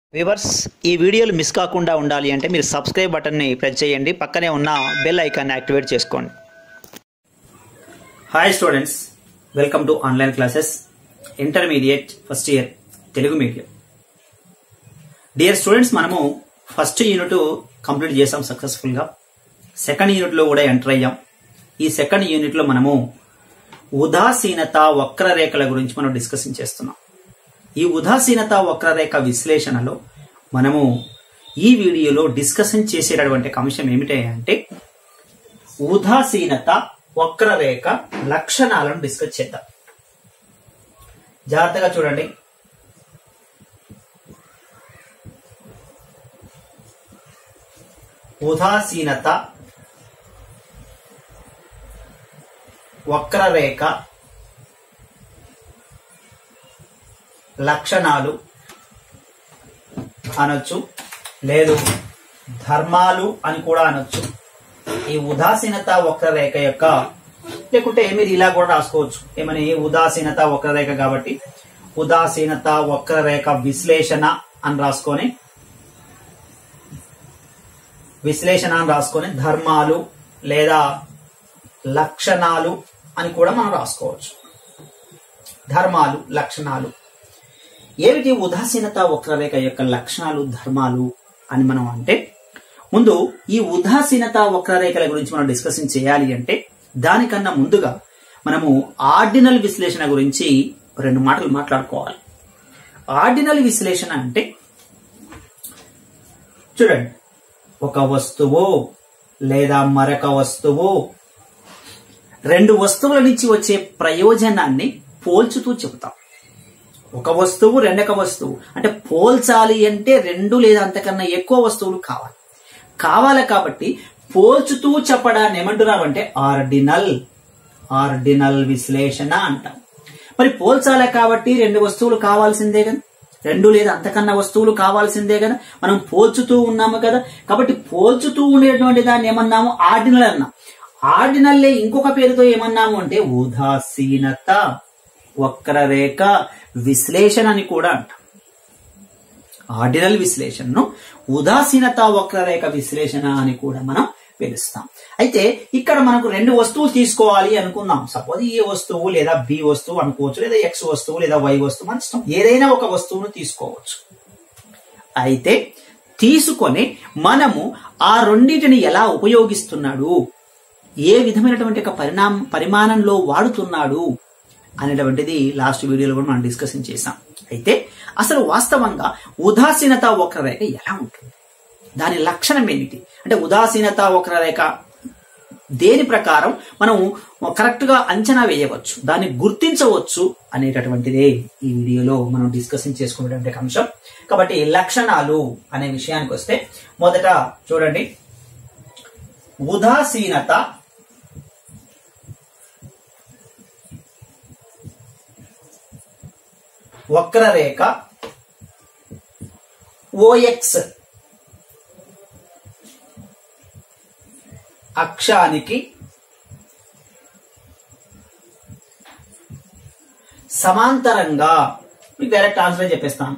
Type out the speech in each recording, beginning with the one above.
viewers ఈ వీడియోలు miss కాకుండా ఉండాలి అంటే మీరు సబ్స్క్రైబ్ బటన్ని ప్రెస్ చేయండి పక్కనే ఉన్న బెల్ ఐకాన్ని యాక్టివేట్ చేసుకోండి hi students welcome to online classes intermediate first year Telugu medium dear students మనము ఫస్ట్ యూనిట్ కంప్లీట్ చేసాం సక్సెస్ఫుల్గా సెకండ్ యూనిట్లో కూడా ఎంటర్ అయ్యాం ఈ సెకండ్ యూనిట్లో మనము ఉదాసీనత వక్రరేఖల గురించి మనం డిస్కషన్ చేస్తున్నాం ఈ ఉదాసీనత వక్రరేఖ విశ్లేషణలో మనము ఈ వీడియోలో డిస్కషన్ చేసేటటువంటి అంశం ఏమిటి అంటే ఉదాసీనత వక్రరేఖ లక్షణాలను డిస్కస్ చేద్దాం జాగ్రత్తగా చూడండి ఉదాసీనత వక్రరేఖ లక్షణాలు అనొచ్చు లేదు ధర్మాలు అని కూడా అనొచ్చు ఈ ఉదాసీనత వక్రరేఖ యొక్క లేకుంటే మీరు ఇలా కూడా రాసుకోవచ్చు ఏమని ఉదాసీనత వక్రరేఖ కాబట్టి ఉదాసీనత వక్రరేఖ విశ్లేషణ అని రాసుకొని విశ్లేషణ అని రాసుకొని ధర్మాలు లేదా లక్షణాలు అని కూడా మనం రాసుకోవచ్చు ధర్మాలు లక్షణాలు ఏమిటి ఉదాసీనత వక్రరేఖ యొక్క లక్షణాలు ధర్మాలు అని మనం అంటే ముందు ఈ ఉదాసీనత వక్రరేఖల గురించి మనం డిస్కషన్ చేయాలి అంటే దానికన్నా ముందుగా మనము ఆర్డినల్ విశ్లేషణ గురించి రెండు మాటలు మాట్లాడుకోవాలి ఆర్డినల్ విశ్లేషణ అంటే చూడండి ఒక వస్తువు లేదా మరొక వస్తువు రెండు వస్తువుల నుంచి వచ్చే ప్రయోజనాన్ని పోల్చుతూ చెబుతాం ఒక వస్తువు రెండొక వస్తువు అంటే పోల్చాలి అంటే రెండు లేదా అంతకన్నా ఎక్కువ వస్తువులు కావాలి కావాలి కాబట్టి పోల్చుతూ చెప్పడాన్ని ఏమంటున్నారు అంటే ఆర్డినల్ ఆర్డినల్ విశ్లేషణ అంటాం మరి పోల్చాలి కాబట్టి రెండు వస్తువులు కావాల్సిందే కదా రెండు లేదా అంతకన్నా వస్తువులు కావాల్సిందే కదా మనం పోల్చుతూ ఉన్నాము కదా కాబట్టి పోల్చుతూ ఉండేటువంటి దాన్ని ఏమన్నాము ఆర్డినల్ అన్నాం ఆర్డినల్లే ఇంకొక పేరుతో ఏమన్నాము అంటే ఉదాసీనత వక్రరేఖ విశ్లేషణ అని కూడా అంటాం ఆర్డినల్ విశ్లేషణను ఉదాసీనత వక్రరేఖ విశ్లేషణ అని కూడా మనం పిలుస్తాం అయితే ఇక్కడ మనకు రెండు వస్తువులు తీసుకోవాలి అనుకుందాం సపోజ్ ఏ వస్తువు లేదా బి వస్తువు అనుకోవచ్చు లేదా ఎక్స్ వస్తువు లేదా వై వస్తువు మన ఇష్టం ఏదైనా ఒక వస్తువును తీసుకోవచ్చు అయితే తీసుకొని మనము ఆ రెండింటిని ఎలా ఉపయోగిస్తున్నాడు ఏ విధమైనటువంటి ఒక పరిణామ పరిమాణంలో వాడుతున్నాడు అనేటువంటిది లాస్ట్ వీడియోలో కూడా మనం డిస్కషన్ చేసాం అయితే అసలు వాస్తవంగా ఉదాసీనత వక్రరేఖ ఎలా ఉంటుంది దాని లక్షణం ఏమిటి అంటే ఉదాసీనత వక్రరేఖ దేని ప్రకారం మనం కరెక్ట్ గా అంచనా వేయవచ్చు దాన్ని గుర్తించవచ్చు అనేటటువంటిదే ఈ వీడియోలో మనం డిస్కషన్ చేసుకునేటువంటి అంశం కాబట్టి లక్షణాలు అనే విషయానికి వస్తే మొదట చూడండి ఉదాసీనత వక్రరేఖ ఓఎక్స్ అక్షానికి సమాంతరంగా మీకు డైరెక్ట్ ఆన్సర్ చెప్పేస్తాను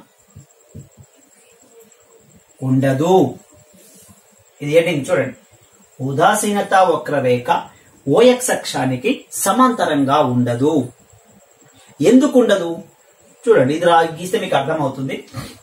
ఉండదు ఇది ఏంటి చూడండి ఉదాసీనత వక్రరేఖ ఓఎక్స్ అక్షానికి సమాంతరంగా ఉండదు ఎందుకు ఉండదు చూడండి ఇది రా గీస్తే మీకు అర్థమవుతుంది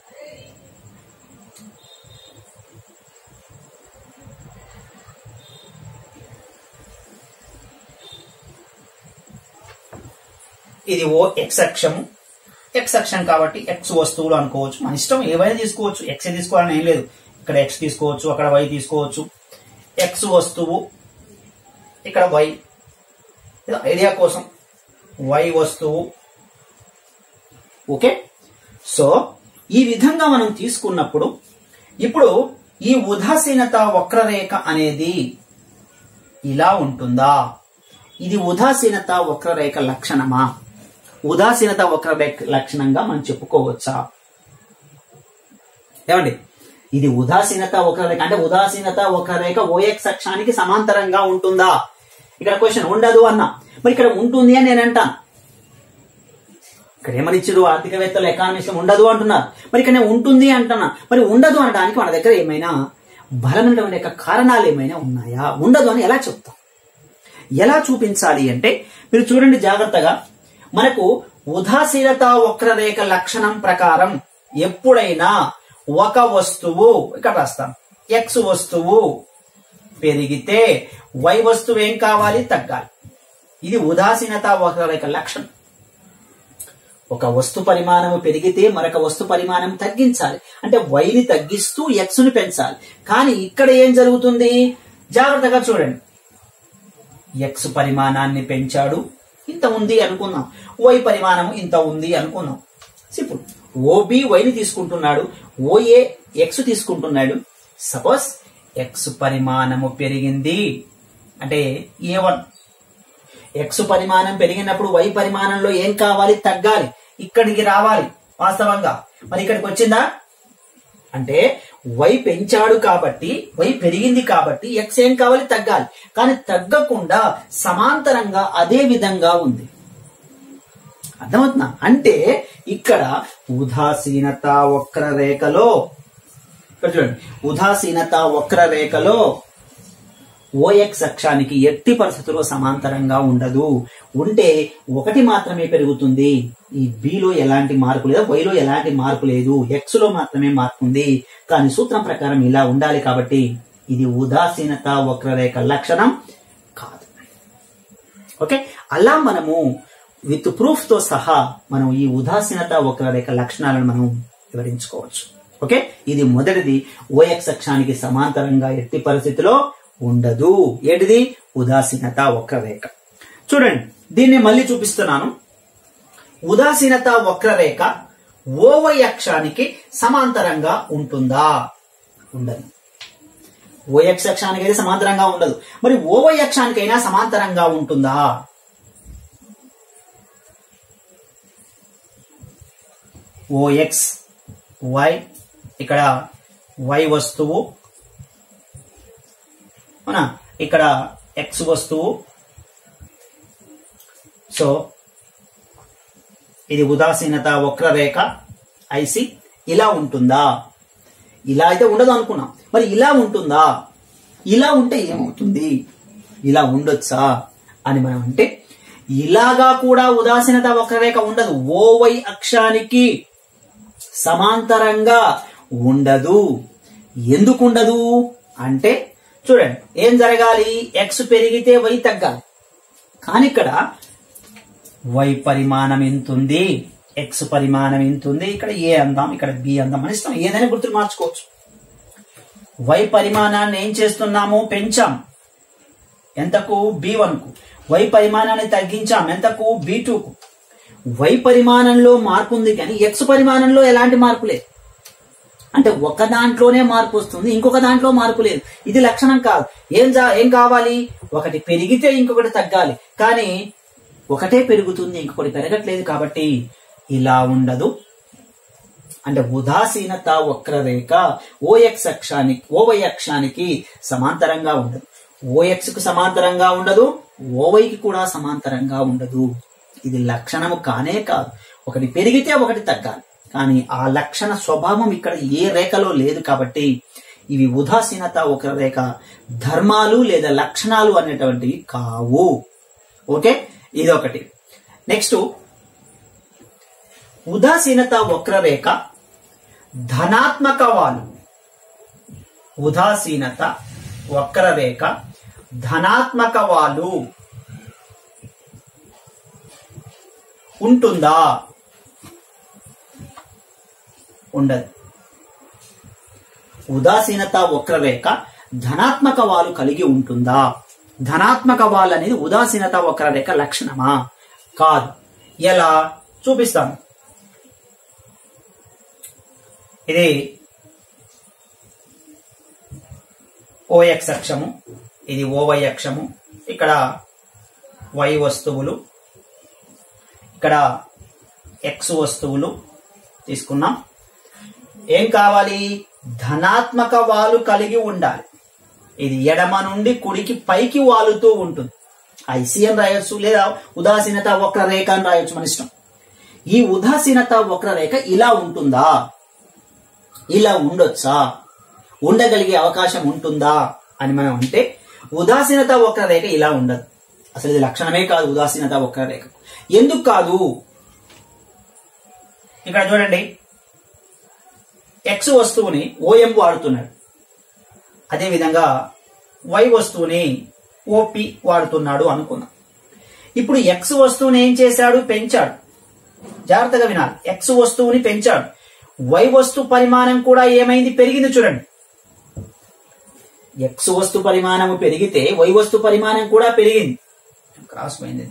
ఇది ఓ ఎక్స్ అక్షము ఎక్స్ అక్షం కాబట్టి ఎక్స్ వస్తువులు అనుకోవచ్చు మన ఇష్టం ఏవైనా తీసుకోవచ్చు ఎక్స్ తీసుకోవాలని ఏం లేదు ఇక్కడ ఎక్స్ తీసుకోవచ్చు అక్కడ వై తీసుకోవచ్చు ఎక్స్ వస్తువు ఇక్కడ వై ఐడియా కోసం వై వస్తువు ఓకే సో ఈ విధంగా మనం తీసుకున్నప్పుడు ఇప్పుడు ఈ ఉదాసీనత వక్రరేఖ అనేది ఇలా ఉంటుందా ఇది ఉదాసీనత వక్రరేఖ లక్షణమా ఉదాసీనత వక్రరేఖ లక్షణంగా మనం చెప్పుకోవచ్చా ఏమండి ఇది ఉదాసీనత వక్రరేఖ అంటే ఉదాసీనత వక్రరేఖ ఓఎక్స్ అక్షానికి సమాంతరంగా ఉంటుందా ఇక్కడ క్వశ్చన్ ఉండదు అన్నా మరి ఇక్కడ ఉంటుంది అని నేను అంటాను ఇక్కడ ఏమనిచ్చారు ఆర్థికవేత్తలు ఎకానమిస్ట్ ఉండదు అంటున్నారు మరి ఇక్కడ నేను ఉంటుంది అంటున్నా మరి ఉండదు అనడానికి మన దగ్గర ఏమైనా బలమైనటువంటి యొక్క కారణాలు ఏమైనా ఉన్నాయా ఉండదు అని ఎలా చెప్తాం ఎలా చూపించాలి అంటే మీరు చూడండి జాగ్రత్తగా మనకు ఉదాసీనత వక్రరేఖ లక్షణం ప్రకారం ఎప్పుడైనా ఒక వస్తువు ఇక్కడ రాస్తాం ఎక్స్ వస్తువు పెరిగితే వై వస్తువు ఏం కావాలి తగ్గాలి ఇది ఉదాసీనత వక్రరేఖ లక్షణం ఒక వస్తు పరిమాణము పెరిగితే మరొక వస్తు పరిమాణం తగ్గించాలి అంటే వైని తగ్గిస్తూ ఎక్స్ ని పెంచాలి కానీ ఇక్కడ ఏం జరుగుతుంది జాగ్రత్తగా చూడండి ఎక్స్ పరిమాణాన్ని పెంచాడు ఇంత ఉంది అనుకుందాం వై పరిమాణం ఇంత ఉంది అనుకుందాం ఇప్పుడు ఓబి వైని తీసుకుంటున్నాడు ఓఏ ఎక్స్ తీసుకుంటున్నాడు సపోజ్ ఎక్స్ పరిమాణము పెరిగింది అంటే ఏ వన్ ఎక్స్ పరిమాణం పెరిగినప్పుడు వై పరిమాణంలో ఏం కావాలి తగ్గాలి ఇక్కడికి రావాలి వాస్తవంగా మరి ఇక్కడికి వచ్చిందా అంటే వై పెంచాడు కాబట్టి వై పెరిగింది కాబట్టి ఎక్స్ ఏం కావాలి తగ్గాలి కానీ తగ్గకుండా సమాంతరంగా అదే విధంగా ఉంది అర్థమవుతుందా అంటే ఇక్కడ ఉదాసీనత వక్రరేఖలో ఇక్కడ చూడండి ఉదాసీనత వక్రరేఖలో ఓఎక్స్ అక్షానికి ఎట్టి పరిస్థితుల్లో సమాంతరంగా ఉండదు ఉంటే ఒకటి మాత్రమే పెరుగుతుంది ఈ బిలో ఎలాంటి మార్పు లేదు వైలో ఎలాంటి మార్పు లేదు ఎక్స్ లో మాత్రమే మార్పు ఉంది కానీ సూత్రం ప్రకారం ఇలా ఉండాలి కాబట్టి ఇది ఉదాసీనత వక్రరేఖ లక్షణం కాదు ఓకే అలా మనము విత్ ప్రూఫ్ తో సహా మనం ఈ ఉదాసీనత వక్రరేఖ లక్షణాలను మనం వివరించుకోవచ్చు ఓకే ఇది మొదటిది ఓఎక్స్ అక్షానికి సమాంతరంగా ఎట్టి పరిస్థితిలో ఉండదు ఏంటిది ఉదాసీనత వక్రరేఖ చూడండి దీన్ని మళ్ళీ చూపిస్తున్నాను ఉదాసీనత వక్రరేఖ ఓవై అక్షానికి సమాంతరంగా ఉంటుందా ఉండదు ఓఎక్స్ అక్షానికి అయితే సమాంతరంగా ఉండదు మరి ఓవై అక్షానికైనా సమాంతరంగా ఉంటుందా ఓఎక్స్ వై ఇక్కడ వై వస్తువు అవునా ఇక్కడ ఎక్స్ వస్తువు సో ఇది ఉదాసీనత వక్రరేఖ ఐసి ఇలా ఉంటుందా ఇలా అయితే ఉండదు అనుకున్నాం మరి ఇలా ఉంటుందా ఇలా ఉంటే ఏమవుతుంది ఇలా ఉండొచ్చా అని మనం అంటే ఇలాగా కూడా ఉదాసీనత వక్రరేఖ ఉండదు ఓవై అక్షానికి సమాంతరంగా ఉండదు ఎందుకు ఉండదు అంటే చూడండి ఏం జరగాలి ఎక్స్ పెరిగితే వై తగ్గాలి కానీ ఇక్కడ వై పరిమాణం ఎంతుంది ఎక్స్ పరిమాణం ఎంతుంది ఇక్కడ ఏ అందాం ఇక్కడ బి అందాం అని ఇస్తాం ఏదైనా గుర్తులు మార్చుకోవచ్చు వై పరిమాణాన్ని ఏం చేస్తున్నాము పెంచాం ఎంతకు బి వన్ కు వై పరిమాణాన్ని తగ్గించాం ఎంతకు బి టూ కు వై పరిమాణంలో మార్పు ఉంది కానీ ఎక్స్ పరిమాణంలో ఎలాంటి మార్పు లేదు అంటే ఒక దాంట్లోనే మార్పు వస్తుంది ఇంకొక దాంట్లో మార్పు లేదు ఇది లక్షణం కాదు ఏం జా- ఏం కావాలి ఒకటి పెరిగితే ఇంకొకటి తగ్గాలి కానీ ఒకటే పెరుగుతుంది ఇంకొకటి పెరగట్లేదు కాబట్టి ఇలా ఉండదు అంటే ఉదాసీనత వక్రరేఖ ఓఎక్స్ అక్షానికి ఓవై అక్షానికి సమాంతరంగా ఉండదు ఓఎక్స్ కు సమాంతరంగా ఉండదు ఓవైకి కూడా సమాంతరంగా ఉండదు ఇది లక్షణము కానే కాదు ఒకటి పెరిగితే ఒకటి తగ్గాలి కానీ ఆ లక్షణ స్వభావం ఇక్కడ ఏ రేఖలో లేదు కాబట్టి ఇవి ఉదాసీనత ఒక రేఖ ధర్మాలు లేదా లక్షణాలు అనేటువంటివి కావు ఓకే ఇదొకటి నెక్స్ట్ ఉదాసీనత వక్రరేఖ ధనాత్మక వాలు ఉదాసీనత వక్రరేఖ ధనాత్మక వాలు ఉంటుందా ఉండదు ఉదాసీనత వక్రరేఖ ధనాత్మక వాలు కలిగి ఉంటుందా ధనాత్మక వాల్ అనేది ఉదాసీనత వక్రరేఖ లక్షణమా కాదు ఎలా చూపిస్తాను ఇది ఓఎక్స్ అక్షము ఇది ఓవై అక్షము ఇక్కడ వై వస్తువులు ఇక్కడ ఎక్స్ వస్తువులు తీసుకున్నాం ఏం కావాలి ధనాత్మక వాలు కలిగి ఉండాలి ఇది ఎడమ నుండి కుడికి పైకి వాలుతూ ఉంటుంది ఐసి అని రాయొచ్చు లేదా ఉదాసీనత వక్ర రేఖ అని రాయొచ్చు మన ఇష్టం ఈ ఉదాసీనత వక్రరేఖ ఇలా ఉంటుందా ఇలా ఉండొచ్చా ఉండగలిగే అవకాశం ఉంటుందా అని మనం అంటే ఉదాసీనత వక్రరేఖ ఇలా ఉండదు అసలు ఇది లక్షణమే కాదు ఉదాసీనత వక్రరేఖ ఎందుకు కాదు ఇక్కడ చూడండి ఎక్స్ వస్తువుని ఓఎం వాడుతున్నాడు అదేవిధంగా వై వస్తువుని ఓపి వాడుతున్నాడు అనుకుందాం ఇప్పుడు ఎక్స్ వస్తువుని ఏం చేశాడు పెంచాడు జాగ్రత్తగా వినాలి ఎక్స్ వస్తువుని పెంచాడు వై వస్తు పరిమాణం కూడా ఏమైంది పెరిగింది చూడండి ఎక్స్ వస్తు పరిమాణం పెరిగితే వై వస్తు పరిమాణం కూడా పెరిగింది క్రాస్ పోయింది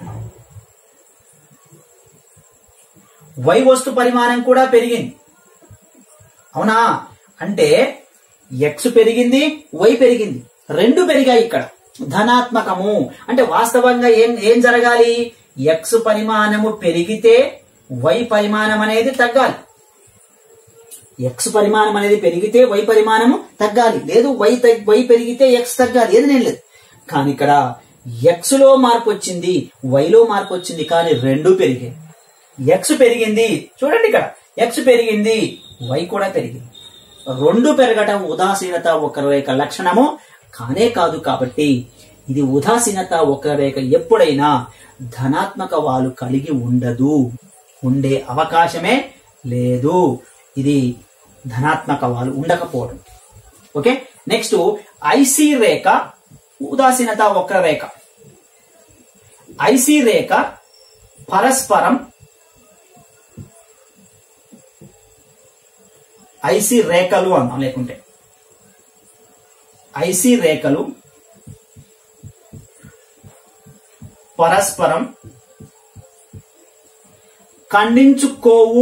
వై వస్తు పరిమాణం కూడా పెరిగింది అవునా అంటే ఎక్స్ పెరిగింది వై పెరిగింది రెండు పెరిగాయి ఇక్కడ ధనాత్మకము అంటే వాస్తవంగా ఏం ఏం జరగాలి ఎక్స్ పరిమాణము పెరిగితే వై పరిమాణం అనేది తగ్గాలి ఎక్స్ పరిమాణం అనేది పెరిగితే వై పరిమాణము తగ్గాలి లేదు వై తగ్- వై పెరిగితే ఎక్స్ తగ్గాలి ఏది నేను లేదు కానీ ఇక్కడ ఎక్స్ లో మార్పు వచ్చింది వైలో మార్పు వచ్చింది కానీ రెండు పెరిగాయి ఎక్స్ పెరిగింది చూడండి ఇక్కడ ఎక్స్ పెరిగింది వై కూడా పెరిగింది రెండు పెరగటం ఉదాసీనత వక్రరేఖ లక్షణము కానే కాదు కాబట్టి ఇది ఉదాసీనత వక్రరేఖ ఎప్పుడైనా ధనాత్మక వాలు కలిగి ఉండదు ఉండే అవకాశమే లేదు ఇది ధనాత్మక వాలు ఉండకపోవడం ఓకే నెక్స్ట్ ఐసి రేఖ ఉదాసీనత వక్రరేఖ ఐసి రేఖ పరస్పరం ఐసి రేఖలు అన్నాం లేకుంటే ఐసి రేఖలు పరస్పరం ఖండించుకోవు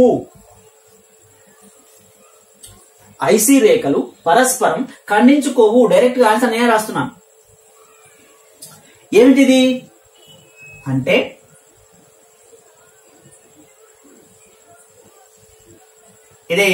ఐసి రేఖలు పరస్పరం ఖండించుకోవు డైరెక్ట్ గా ఆన్సర్ నేను రాస్తున్నాను ఏమిటిది అంటే ఇది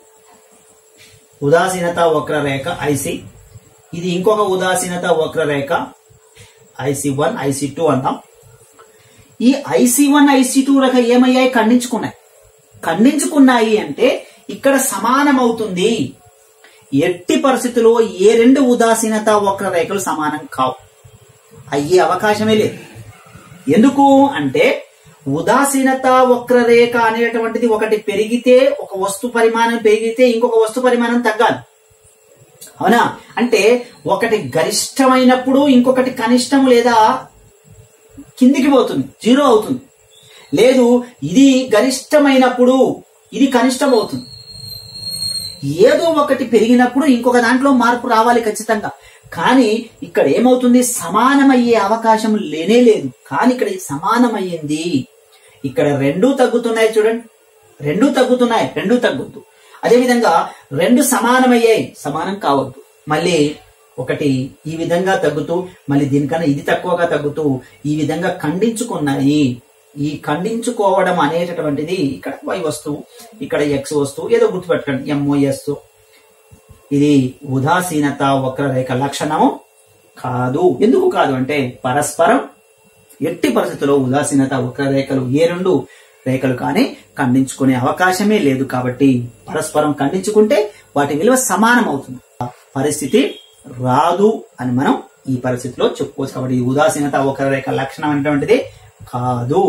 ఉదాసీనత వక్రరేఖ ఐసి ఇది ఇంకొక ఉదాసీనత వక్రరేఖ ఐసి వన్ ఐసి టూ అంటాం ఈ ఐసి వన్ ఐసి టూ రక ఏమయ్యాయి ఖండించుకున్నాయి ఖండించుకున్నాయి అంటే ఇక్కడ సమానమవుతుంది ఎట్టి పరిస్థితుల్లో ఏ రెండు ఉదాసీనత వక్రరేఖలు సమానం కావు అయ్యే అవకాశమే లేదు ఎందుకు అంటే ఉదాసీనత వక్రరేఖ అనేటువంటిది ఒకటి పెరిగితే ఒక వస్తు పరిమాణం పెరిగితే ఇంకొక వస్తు పరిమాణం తగ్గాలి అవునా అంటే ఒకటి గరిష్టమైనప్పుడు ఇంకొకటి కనిష్టం లేదా కిందికి పోతుంది జీరో అవుతుంది లేదు ఇది గరిష్టమైనప్పుడు ఇది కనిష్టం అవుతుంది ఏదో ఒకటి పెరిగినప్పుడు ఇంకొక దాంట్లో మార్పు రావాలి ఖచ్చితంగా కానీ ఇక్కడ ఏమవుతుంది సమానమయ్యే అవకాశం లేనే లేదు కానీ ఇక్కడ ఇది సమానమయ్యింది ఇక్కడ రెండూ తగ్గుతున్నాయి చూడండి రెండూ తగ్గుతున్నాయి రెండూ తగ్గుతూ అదేవిధంగా రెండు సమానమయ్యాయి సమానం కావద్దు మళ్ళీ ఒకటి ఈ విధంగా తగ్గుతూ మళ్ళీ దీనికన్నా ఇది తక్కువగా తగ్గుతూ ఈ విధంగా ఖండించుకున్నాయి ఈ ఖండించుకోవడం అనేటటువంటిది ఇక్కడ వై వస్తువు ఇక్కడ ఎక్స్ వస్తువు ఏదో గుర్తుపెట్టండి ఎంఓఎస్ ఇది ఉదాసీనత వక్రరేఖ లక్షణము కాదు ఎందుకు కాదు అంటే పరస్పరం ఎట్టి పరిస్థితుల్లో ఉదాసీనత వక్రరేఖలు ఏ రెండు రేఖలు కానీ ఖండించుకునే అవకాశమే లేదు కాబట్టి పరస్పరం ఖండించుకుంటే వాటి విలువ సమానం అవుతుంది పరిస్థితి రాదు అని మనం ఈ పరిస్థితిలో చెప్పుకోవచ్చు కాబట్టి ఈ ఉదాసీనత వక్రరేఖ లక్షణం అనేటువంటిది కాదు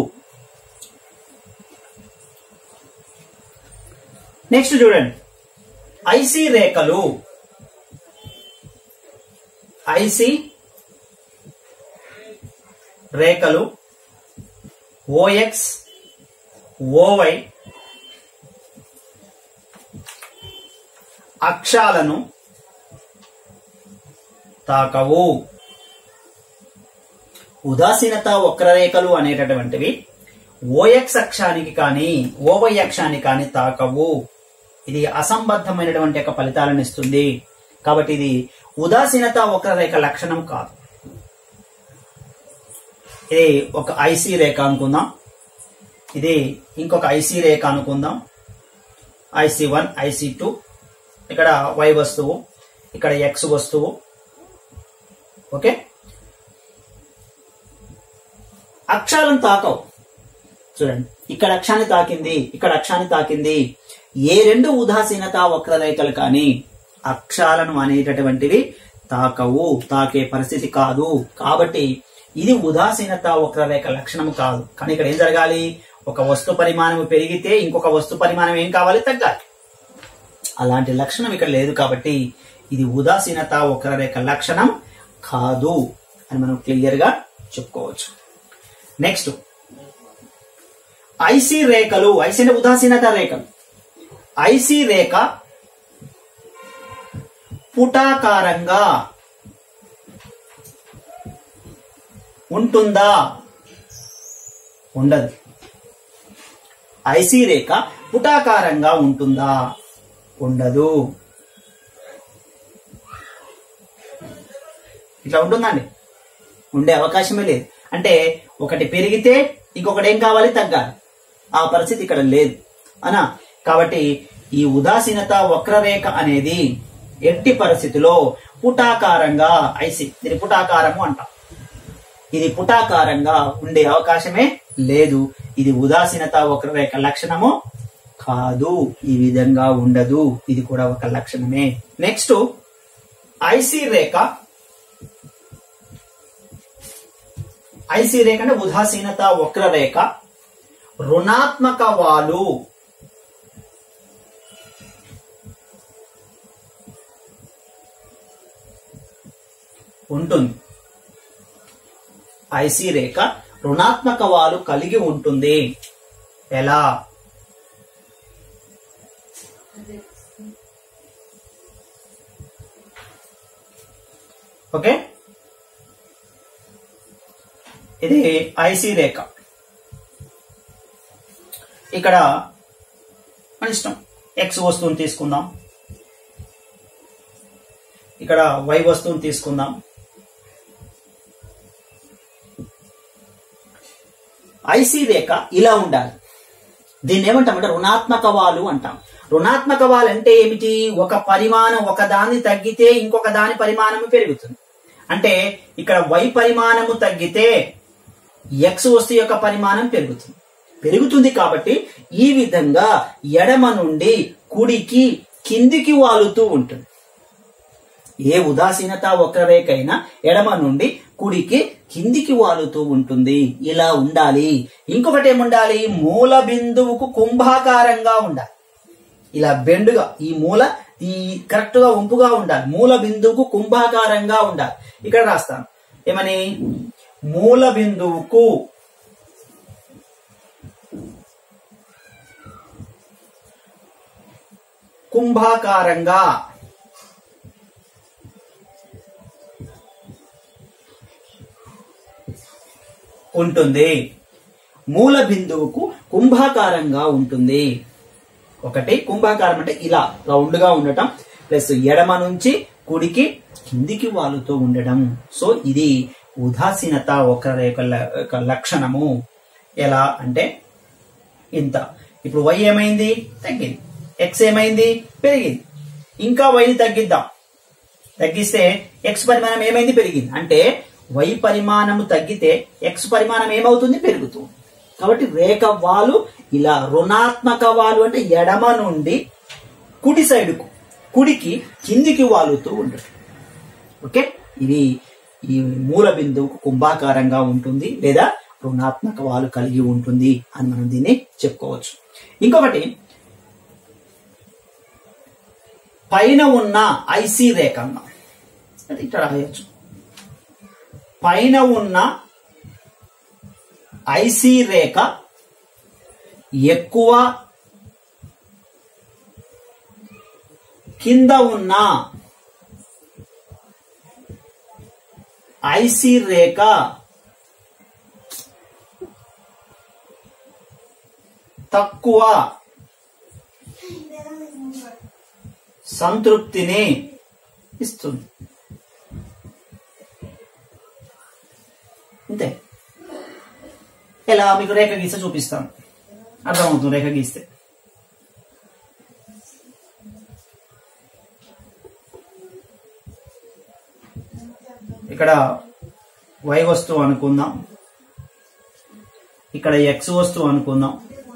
నెక్స్ట్ చూడండి ఐసి రేఖలు ఐసి రేఖలు ఓఎక్స్ ఓవై అక్షాలను తాకవు ఉదాసీనత వక్రరేఖలు అనేటటువంటివి ఓఎక్స్ అక్షానికి కానీ ఓవై అక్షానికి కానీ తాకవు ఇది అసంబద్ధమైనటువంటి యొక్క ఫలితాలను ఇస్తుంది కాబట్టి ఇది ఉదాసీనత వక్రరేఖ లక్షణం కాదు ఇది ఒక ఐసి రేఖ అనుకుందాం ఇది ఇంకొక ఐసి రేఖ అనుకుందాం ఐసి వన్ ఐసి టూ ఇక్కడ వై వస్తువు ఇక్కడ ఎక్స్ వస్తువు ఓకే అక్షాలను తాకవు చూడండి ఇక్కడ అక్షాన్ని తాకింది ఇక్కడ అక్షాన్ని తాకింది ఏ రెండు ఉదాసీనత వక్రరేఖలు కానీ అక్షాలను అనేటటువంటివి తాకవు తాకే పరిస్థితి కాదు కాబట్టి ఇది ఉదాసీనత వక్రరేఖ లక్షణము కాదు కానీ ఇక్కడ ఏం జరగాలి ఒక వస్తు పరిమాణం పెరిగితే ఇంకొక వస్తు పరిమాణం ఏం కావాలి తగ్గాలి అలాంటి లక్షణం ఇక్కడ లేదు కాబట్టి ఇది ఉదాసీనత వక్రరేఖ లక్షణం కాదు అని మనం క్లియర్ గా చెప్పుకోవచ్చు నెక్స్ట్ ఐసీ రేఖలు ఐసీ అంటే ఉదాసీనత రేఖలు ఐసీ రేఖ పుటాకారంగా ఉంటుందా ఉండదు ఐసీ రేఖ పుటాకారంగా ఉంటుందా ఉండదు ఇట్లా ఉంటుందండి ఉండే అవకాశమే లేదు అంటే ఒకటి పెరిగితే ఇంకొకటి ఏం కావాలి తగ్గాలి ఆ పరిస్థితి ఇక్కడ లేదు అనా కాబట్టి ఈ ఉదాసీనత వక్రరేఖ అనేది ఎట్టి పరిస్థితిలో పుటాకారంగా ఐసి దీని పుటాకారము అంటాం ఇది పుటాకారంగా ఉండే అవకాశమే లేదు ఇది ఉదాసీనత వక్రరేఖ లక్షణము కాదు ఈ విధంగా ఉండదు ఇది కూడా ఒక లక్షణమే నెక్స్ట్ ఐసి రేఖ ఐసి రేఖ అంటే ఉదాసీనత వక్రరేఖ రుణాత్మక వాలు ఉంటుంది ఐసి రేఖ రుణాత్మక వాలు కలిగి ఉంటుంది ఎలా ఓకే ఇది ఐసి రేఖ ఇక్కడ మన ఇష్టం ఎక్స్ వస్తువుని తీసుకుందాం ఇక్కడ వై వస్తువుని తీసుకుందాం ఐసి రేఖ ఇలా ఉండాలి దీన్ని ఏమంటామంటే రుణాత్మక వాలు అంటాం రుణాత్మక వాలు అంటే ఏమిటి ఒక పరిమాణం ఒక దాన్ని తగ్గితే ఇంకొక దాని పరిమాణము పెరుగుతుంది అంటే ఇక్కడ వై పరిమాణము తగ్గితే ఎక్స్ వస్తువు యొక్క పరిమాణం పెరుగుతుంది పెరుగుతుంది కాబట్టి ఈ విధంగా ఎడమ నుండి కుడికి కిందికి వాలుతూ ఉంటుంది ఏ ఉదాసీనత వక్రరేఖ అయినా ఎడమ నుండి కుడికి కిందికి వాలుతూ ఉంటుంది ఇలా ఉండాలి ఇంకొకటి ఏముండాలి మూల బిందువుకు కుంభాకారంగా ఉండాలి ఇలా బెండుగా ఈ మూల ఈ కరెక్ట్ గా వంపుగా ఉండాలి మూల బిందువుకు కుంభాకారంగా ఉండాలి ఇక్కడ రాస్తాను ఏమని మూల బిందువుకు కుంభాకారంగా ఉంటుంది మూల బిందువుకు కుంభాకారంగా ఉంటుంది ఒకటి కుంభాకారం అంటే ఇలా రౌండ్ గా ఉండటం ప్లస్ ఎడమ నుంచి కుడికి కిందికి వాలుతూ ఉండడం సో ఇది ఉదాసీనత ఒక రేఖ యొక్క లక్షణము ఎలా అంటే ఇంత ఇప్పుడు వై ఏమైంది తగ్గింది ఎక్స్ ఏమైంది పెరిగింది ఇంకా వైని తగ్గిద్దాం తగ్గిస్తే ఎక్స్ పరిమాణం ఏమైంది పెరిగింది అంటే వై పరిమాణము తగ్గితే ఎక్స్ పరిమాణం ఏమవుతుంది పెరుగుతుంది కాబట్టి రేఖ వాలు ఇలా రుణాత్మక వాలు అంటే ఎడమ నుండి కుడి సైడుకు కుడికి కిందికి వాలుతూ ఉండదు ఓకే ఇది ఈ మూల బిందువుకు కుంభాకారంగా ఉంటుంది లేదా రుణాత్మక వాలు కలిగి ఉంటుంది అని మనం దీన్ని చెప్పుకోవచ్చు ఇంకొకటి పైన ఉన్న ఐసి రేఖ అన్నాం అది ఇక్కడ రాయొచ్చు పైన ఉన్న ఐసి రేఖ ఎక్కువ కింద ఉన్న ఐసి రేఖ తక్కువ సంతృప్తిని ఇస్తుంది అంతే ఎలా మీకు రేఖ గీస్తే చూపిస్తాను అర్థమవుతుంది రేఖ గీస్తే ఇక్కడ వై వస్తువు అనుకుందాం ఇక్కడ ఎక్స్ వస్తువు అనుకుందాం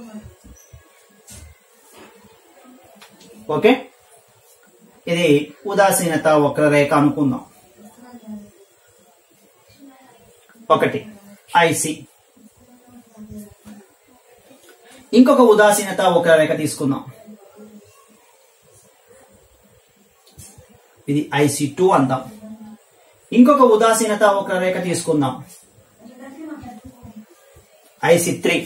ఓకే ఇది ఉదాసీనత వక్రరేఖ అనుకుందాం ఒకటి ఐసి ఇంకొక ఉదాసీనత వక్రరేఖ తీసుకుందాం ఇది ఐసి టూ అందాం ఇంకొక ఉదాసీనత వక్రరేఖ తీసుకుందాం ఐసి త్రీ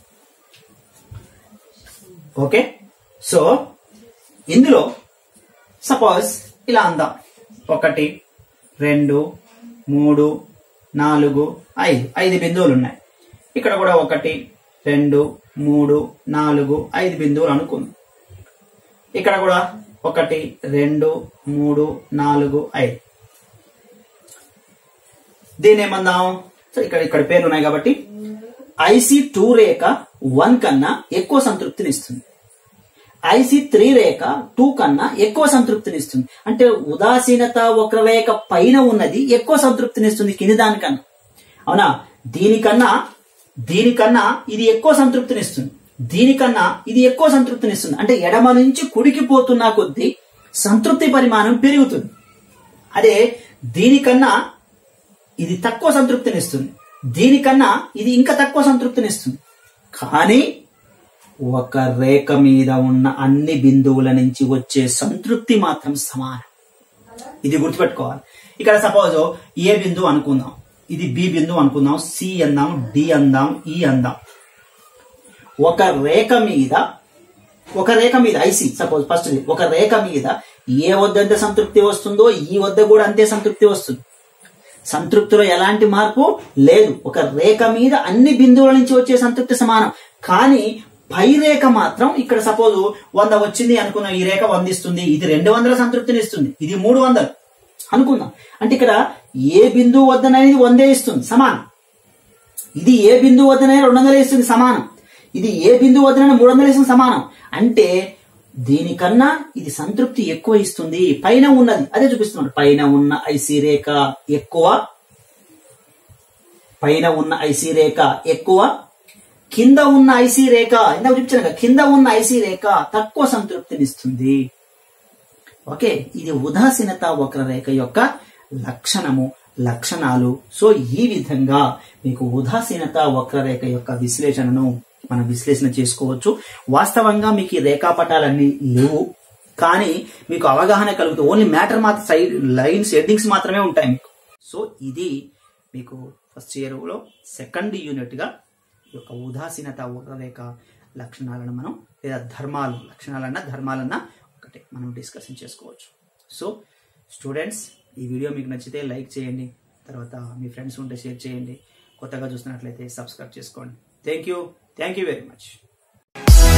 ఓకే సో ఇందులో సపోజ్ ఇలా అందాం ఒకటి రెండు మూడు నాలుగు ఐదు ఐదు బిందువులు ఉన్నాయి ఇక్కడ కూడా ఒకటి రెండు మూడు నాలుగు ఐదు బిందువులు అనుకుందాం ఇక్కడ కూడా ఒకటి రెండు మూడు నాలుగు ఐదు దీని ఏమందాం సో ఇక్కడ ఇక్కడ పేర్లు ఉన్నాయి కాబట్టి ఐసి టూ రేఖ వన్ కన్నా ఎక్కువ సంతృప్తిని ఇస్తుంది ఐసి త్రీ రేఖ టూ కన్నా ఎక్కువ సంతృప్తిని ఇస్తుంది అంటే ఉదాసీనత వక్రరేఖ పైన ఉన్నది ఎక్కువ సంతృప్తిని ఇస్తుంది కింది దానికన్నా అవునా దీనికన్నా దీనికన్నా ఇది ఎక్కువ సంతృప్తిని ఇస్తుంది దీనికన్నా ఇది ఎక్కువ సంతృప్తిని ఇస్తుంది అంటే ఎడమ నుంచి కుడికి పోతున్న కొద్దీ సంతృప్తి పరిమాణం పెరుగుతుంది అదే దీనికన్నా ఇది తక్కువ సంతృప్తినిస్తుంది దీనికన్నా ఇది ఇంకా తక్కువ సంతృప్తినిస్తుంది కానీ ఒక రేఖ మీద ఉన్న అన్ని బిందువుల నుంచి వచ్చే సంతృప్తి మాత్రం సమానం ఇది గుర్తుపెట్టుకోవాలి ఇక్కడ సపోజ్ ఏ బిందువు అనుకుందాం ఇది బి బిందువు అనుకుందాం సి అందాం డి అందాం ఈ అందాం ఒక రేఖ మీద ఒక రేఖ మీద ఐసి సపోజ్ ఫస్ట్ ఒక రేఖ మీద ఏ వద్ద ఎంత సంతృప్తి వస్తుందో ఈ వద్ద కూడా అంతే సంతృప్తి వస్తుంది సంతృప్తిలో ఎలాంటి మార్పు లేదు ఒక రేఖ మీద అన్ని బిందువుల నుంచి వచ్చే సంతృప్తి సమానం కానీ పై రేఖ మాత్రం ఇక్కడ సపోజ్ వంద వచ్చింది అనుకున్న ఈ రేఖ వంద ఇస్తుంది ఇది రెండు వందల సంతృప్తిని ఇస్తుంది ఇది మూడు వందలు అనుకుందాం అంటే ఇక్కడ ఏ బిందువు వద్దననేది వందే ఇస్తుంది సమానం ఇది ఏ బిందువు వద్దనే రెండు వందలు ఇస్తుంది సమానం ఇది ఏ బిందువు వద్దనే మూడు వందలు ఇస్తుంది సమానం అంటే దీనికన్నా ఇది సంతృప్తి ఎక్కువ ఇస్తుంది పైన ఉన్నది అదే చూపిస్తున్నాడు పైన ఉన్న ఐసీ రేఖ ఎక్కువ పైన ఉన్న ఐసీ రేఖ ఎక్కువ కింద ఉన్న ఐసీ రేఖ ఇందాక చూపించాను కదా కింద ఉన్న ఐసీ రేఖ తక్కువ సంతృప్తినిస్తుంది ఓకే ఇది ఉదాసీనత వక్రరేఖ యొక్క లక్షణము లక్షణాలు సో ఈ విధంగా మీకు ఉదాసీనత వక్రరేఖ యొక్క విశ్లేషణను మనం విశ్లేషణ చేసుకోవచ్చు వాస్తవంగా మీకు ఈ రేఖాపటాలన్నీ లేవు కానీ మీకు అవగాహన కలుగుతుంది ఓన్లీ మ్యాటర్ మాత్రం సైడ్ లైన్స్ హెడ్డింగ్స్ మాత్రమే ఉంటాయి మీకు సో ఇది మీకు ఫస్ట్ ఇయర్లో సెకండ్ యూనిట్గా ఈ యొక్క ఉదాసీనత వక్రరేఖ లక్షణాలను మనం లేదా ధర్మాలు లక్షణాలన్నా ధర్మాలన్నా ఒకటే మనం డిస్కషన్ చేసుకోవచ్చు సో స్టూడెంట్స్ ఈ వీడియో మీకు నచ్చితే లైక్ చేయండి తర్వాత మీ ఫ్రెండ్స్ ఉంటే షేర్ చేయండి కొత్తగా చూస్తున్నట్లయితే సబ్స్క్రైబ్ చేసుకోండి thank you thank you very much